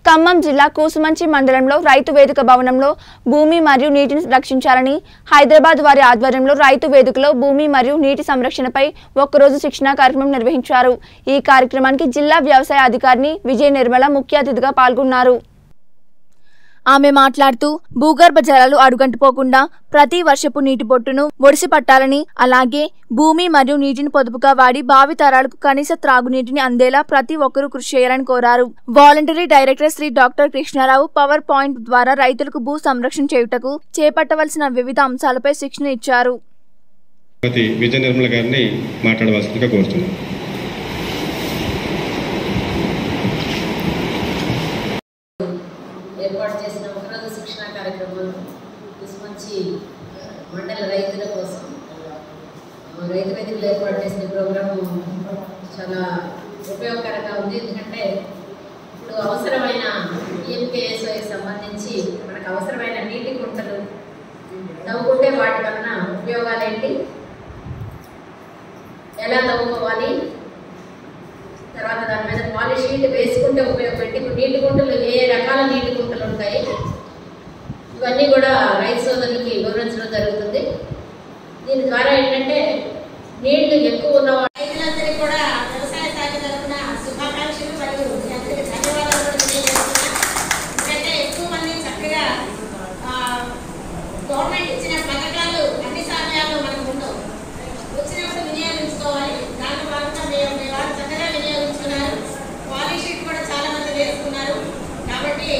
ఖమ్మం జిల్లా కూసుమంచి మండలంలో రైతు వేదిక భవనంలో భూమి మరియు నీటిని రక్షించాలని హైదరాబాద్ వారి ఆధ్వర్యంలో రైతు వేదికలో భూమి మరియు నీటి సంరక్షణపై ఒక్కరోజు శిక్షణా కార్యక్రమం నిర్వహించారు ఈ కార్యక్రమానికి జిల్లా వ్యవసాయ అధికారిని విజయ నిర్మల ముఖ్య అతిథిగా పాల్గొన్నారు ఆమె మాట్లాడుతూ భూగర్భ జలాలు అడుగంటిపోకుండా ప్రతి వర్షపు నీటి బొట్టును ఒడిసి పట్టాలని అలాగే భూమి మరియు నీటిని పొదుపుగా వాడి భావి తరాలకు కనీస త్రాగునీటిని అందేలా ప్రతి ఒక్కరూ కృషి చేయాలని కోరారు voluntary director Shri doctor Krishna Rao power point ద్వారా రైతులకు భూ సంరక్షణ చేయుటకు చేపట్టవలసిన వివిధ అంశాలపై శిక్షణ ఇచ్చారు శ్రీమతి విజయ నిర్మల గారిని మాట్లాడవలసిందిగా కోరుతున్నాను ఏర్పాటు చేసిన ఒకరోజు శిక్షణ కార్యక్రమం మంచి మండల రైతుల కోసం ఆ, రైతు వేదికలు ఏర్పాటు చేసిన ప్రోగ్రాము చాలా ఉపయోగకరంగా ఉంది ఎందుకంటే ఇప్పుడు అవసరమైన ఈఎంకేఎస్ఐకి సంబంధించి మనకు అవసరమైన నీటి గుంటలు తవ్వుకుంటే వాటి వలన ఉపయోగాలు ఏంటి ఎలా తవ్వుకోవాలి తర్వాత దాని మీద పాలిష్ షీట్ వేసుకుంటే ఉపయోగపెట్టి ఇప్పుడు నీటి గుంటలు ఏ ఏ రకాల నీటి గుంటలు ఉంటాయి ఇవన్నీ కూడా రైతు సోదరులకి వివరించడం జరుగుతుంది దీని ద్వారా ఏంటంటే నీళ్లు ఎక్కువ ఉన్న వా- రైతులందరికీ కూడా వ్యవసాయ శాఖ తరఫున శుభాకాంక్షలు మరియు మీ అందరికీ ధన్యవాదాలు కూడా తెలియజేస్తున్నా ఎందుకంటే ఎక్కువ మంది చక్కగా ఆ, గవర్నమెంట్ ఇచ్చిన పథకాలు అన్ని సమయాల్లో మనకు ఉండవు వచ్చినప్పుడు వినియోగించుకోవాలి దాని భాగంగా మేము మీ వారు చక్కగా వినియోగించుకున్నారు పాలిష్ షీట్ కూడా చాలా మంది వేసుకున్నారు కాబట్టి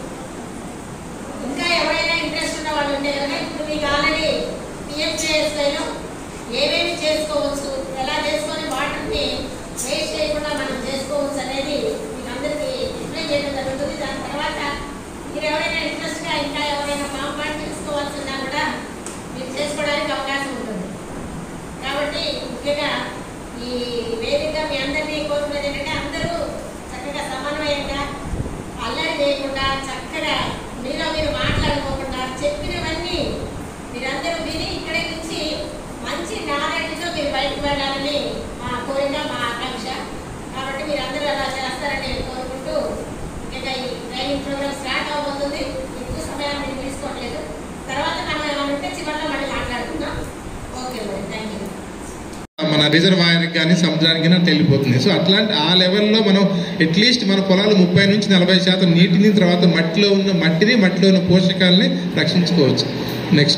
ఇంకా ఎవరైనా ఇంట్రెస్ట్ ఉన్న వాళ్ళు ఉంటే కనుక ఇప్పుడు మీకు ఆల్రెడీ పిఎంకేఎస్ఐలో ఏమేమి చేసుకోవచ్చు ఎలా చేసుకొని వాటిని వేస్ట్ చేయకుండా మనం చేసుకోవచ్చు అనేది మీకు అందరికీ ఎక్స్ప్లెయిన్ చేయడం జరుగుతుంది దాని తర్వాత మీరు ఎవరైనా ఇంట్రెస్ట్గా ఇంకా ఎవరైనా మా పాటు తెలుసుకోవాల్సి ఉన్నా కూడా మీరు చేసుకోవడానికి అవకాశం ఉంటుంది కాబట్టి ముఖ్యంగా ఈ వేదిక మీ అందరినీ కోరుకునేది ఏంటంటే అందరూ చక్కగా సమన్వయంగా అల్లరి చేయకుండా చక్కగా మీలో మీరు మాట్లాడుకోకుండా చెప్పినవన్నీ మీరందరూ విని ఇక్కడి నుంచి మంచి నాలెడ్జ్తో మీరు బయటకు వెళ్ళాలని మా కోరిక మా ఆకాంక్ష కాబట్టి మీరందరూ అలా చేస్తారని నేను కోరుకుంటూ ముఖ్యంగా ఈ ట్రైనింగ్ ప్రోగ్రామ్ స్టార్ట్ అవబోతుంది ఎక్కువ సమయాన్ని నేను తీసుకోవట్లేదు తర్వాత మనం ఏమైనా ఉంటే చివరిలో మళ్ళీ మాట్లాడుకుందాం ఓకే మరి థ్యాంక్ యూ మన రిజర్వాయర్కి కానీ సముద్రానికి కానీ వెళ్ళిపోతుంది సో అట్లాంటి ఆ లెవెల్లో మనం అట్లీస్ట్ మన పొలాలు ముప్పై నుంచి నలభై శాతం నీటిని తర్వాత మట్టిలో ఉన్న మట్టిని మట్టిలో ఉన్న పోషకాలని రక్షించుకోవచ్చు నెక్స్ట్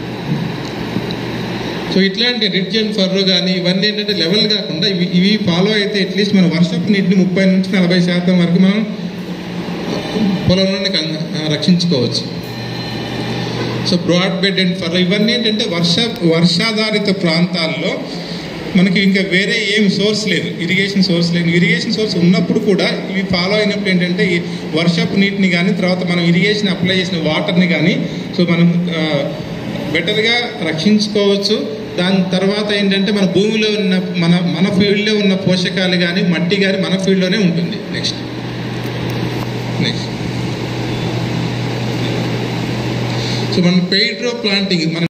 సో ఇట్లాంటి రిడ్జ్ అండ్ ఫర్రో కానీ ఇవన్నీ ఏంటంటే లెవెల్ కాకుండా ఇవి ఇవి ఫాలో అయితే అట్లీస్ట్ మన వర్షపు నీటిని ముప్పై నుంచి నలభై శాతం వరకు మనం పొలంలోనే కన్- రక్షించుకోవచ్చు so broad bed and furrow ఇవన్నీ ఏంటంటే వర్ష వర్షాధారిత ప్రాంతాల్లో మనకి ఇంకా వేరే ఏం సోర్స్ లేదు ఇరిగేషన్ సోర్స్ లేదు ఇరిగేషన్ సోర్స్ ఉన్నప్పుడు కూడా ఇవి ఫాలో అయినప్పుడు ఏంటంటే ఈ వర్షపు నీటిని కానీ తర్వాత మనం ఇరిగేషన్ అప్లై చేసిన వాటర్ని కానీ సో మనం బెటర్గా రక్షించుకోవచ్చు దాని తర్వాత ఏంటంటే మన భూమిలో ఉన్న మన మన ఫీల్డ్లో ఉన్న పోషకాలు కానీ మట్టి కానీ మన ఫీల్డ్లోనే ఉంటుంది నెక్స్ట్ నెక్స్ట్ సో మనం పెయిడ్రో ప్లాంటింగ్ మన